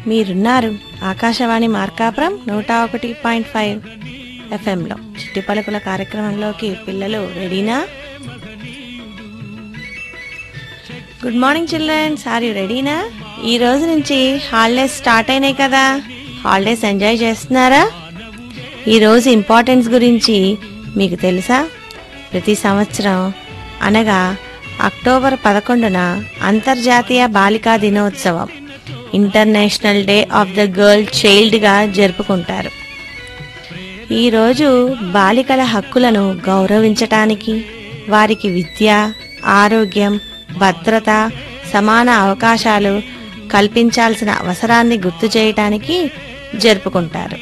మీరున్నారు ఆకాశవాణి మార్కాపురం నూట ఒకటి పాయింట్ ఫైవ్ ఎఫ్ఎంలో చిట్టి పలుకుల కార్యక్రమంలోకి పిల్లలు రెడీనా good morning childrens are you రెడీనా ఈ రోజు నుంచి హాలిడేస్ స్టార్ట్ అయినాయి కదా హాలిడేస్ ఎంజాయ్ చేస్తున్నారా ఈ రోజు ఇంపార్టెన్స్ గురించి మీకు తెలుసా ప్రతి సంవత్సరం అనగా అక్టోబర్ పదకొండున అంతర్జాతీయ బాలికా దినోత్సవం international day of the girl చైల్డ్గా జరుపుకుంటారు ఈరోజు బాలికల హక్కులను గౌరవించటానికి వారికి విద్య ఆరోగ్యం భద్రత సమాన అవకాశాలు కల్పించాల్సిన అవసరాన్ని గుర్తు చేయటానికి జరుపుకుంటారు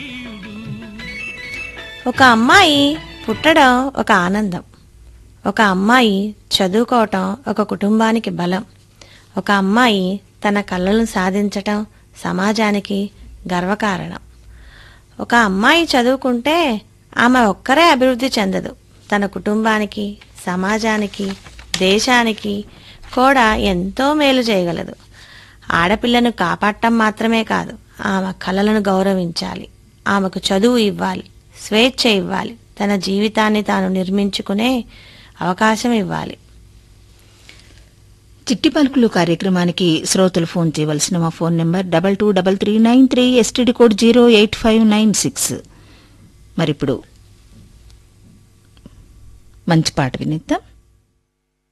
ఒక అమ్మాయి పుట్టడం ఒక ఆనందం ఒక అమ్మాయి చదువుకోవటం ఒక కుటుంబానికి బలం ఒక అమ్మాయి తన కళ్ళను సాధించటం సమాజానికి గర్వకారణం ఒక అమ్మాయి చదువుకుంటే ఆమె ఒక్కరే అభివృద్ధి చెందదు తన కుటుంబానికి సమాజానికి దేశానికి కూడా ఎంతో మేలు చేయగలదు ఆడపిల్లను కాపాడటం మాత్రమే కాదు ఆమె కళలను గౌరవించాలి ఆమెకు చదువు ఇవ్వాలి స్వేచ్ఛ ఇవ్వాలి తన జీవితాన్ని తాను నిర్మించుకునే అవకాశం ఇవ్వాలి చిట్టి పలుకులు కార్యక్రమానికి శ్రోతలు ఫోన్ చేయవలసిన మా phone number double two double three nine three STD code zero eight five nine six మరిప్పుడు మంచి పాట వినిద్దాం